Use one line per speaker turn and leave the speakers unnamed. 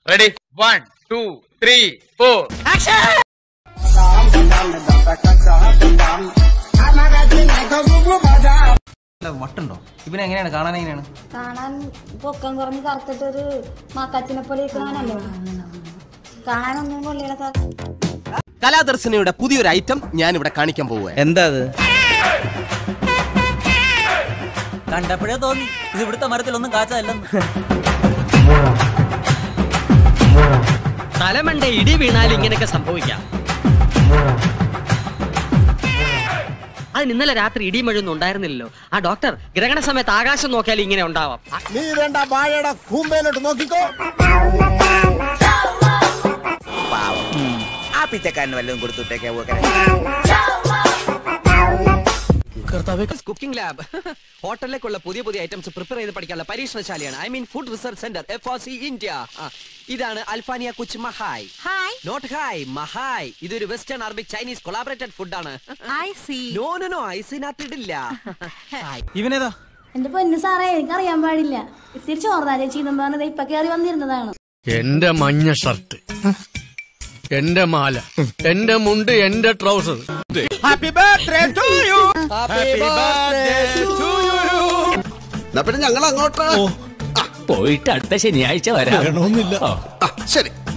ready one two three four
വട്ടുണ്ടോ ഇവനെ എങ്ങനെയാണ് കാണാൻ എങ്ങനെയാണ്
കാണാൻ പൊക്കം കുറഞ്ഞ് കറുത്തിട്ടൊരു മാക്കാച്ചിനെ പോലെ കാണാനല്ലേ കാണാനൊന്നും കൊള്ളിയുടെ സാർ
കലാദർശനയുടെ പുതിയൊരു ഐറ്റം ഞാൻ ഇവിടെ കാണിക്കാൻ പോവുക
എന്താ അത്
കണ്ടപ്പോഴേ തോന്നി ഇത് ഇവിടുത്തെ മരത്തിലൊന്നും കാച്ചതല്ലെന്ന്
തലമണ്ട ഇടി വീണാൽ ഇങ്ങനെയൊക്കെ സംഭവിക്കാം അതിന് ഇന്നലെ രാത്രി ഇടിയും മഴയൊന്നും ഉണ്ടായിരുന്നില്ലല്ലോ ആ ഡോക്ടർ ഗ്രഹണ സമയത്ത് ആകാശം നോക്കിയാൽ ഇങ്ങനെ ഉണ്ടാവാം
നീ വേണ്ട വാഴയുടെ കൂമ്പയിലോട്ട് നോക്കിക്കോ
ആ പിച്ചക്കാരന് വല്ലതും കൊടുത്തുട്ടേക്കാ
കുക്കിംഗ് ലാബ് ഹോട്ടലിലേക്കുള്ള പുതിയ പുതിയ ഐറ്റംസ് പ്രിപ്പയർ ചെയ്ത് പഠിക്കാനുള്ള പരീക്ഷണശാലയാണ് I mean food research centre F R C India ഇതാണ് അൽഫാനിയ കുച്ച് മഹായ്
ഹായ്
നോട്ട് ഹായ് മഹായ് ഇതൊരു വെസ്റ്റേൺ അറബിക് ചൈനീസ് കൊളാബറേറ്റഡ് ഫുഡാണ്
ice
no no no ഐസിനകത്ത് ഇടില്ല
ഇവനേതാ
എന്റെ പൊന്നു സാറേ എനിക്കറിയാൻ പാടില്ല ഇത്തിരി ചോർന്നാ ചേച്ചി എന്നും പറഞ്ഞത് ഇപ്പൊ കയറി വന്നിരുന്നതാണ്
എന്റെ മഞ്ഞ ഷർട്ട് എന്റെ മാല എന്റെ മുണ്ട് എന്റെ trouser
happy birthday to you
പിന്നെ ഞങ്ങൾ അങ്ങോട്ട്
പോയിട്ട് അടുത്ത ശനിയാഴ്ച വരാം
ശരി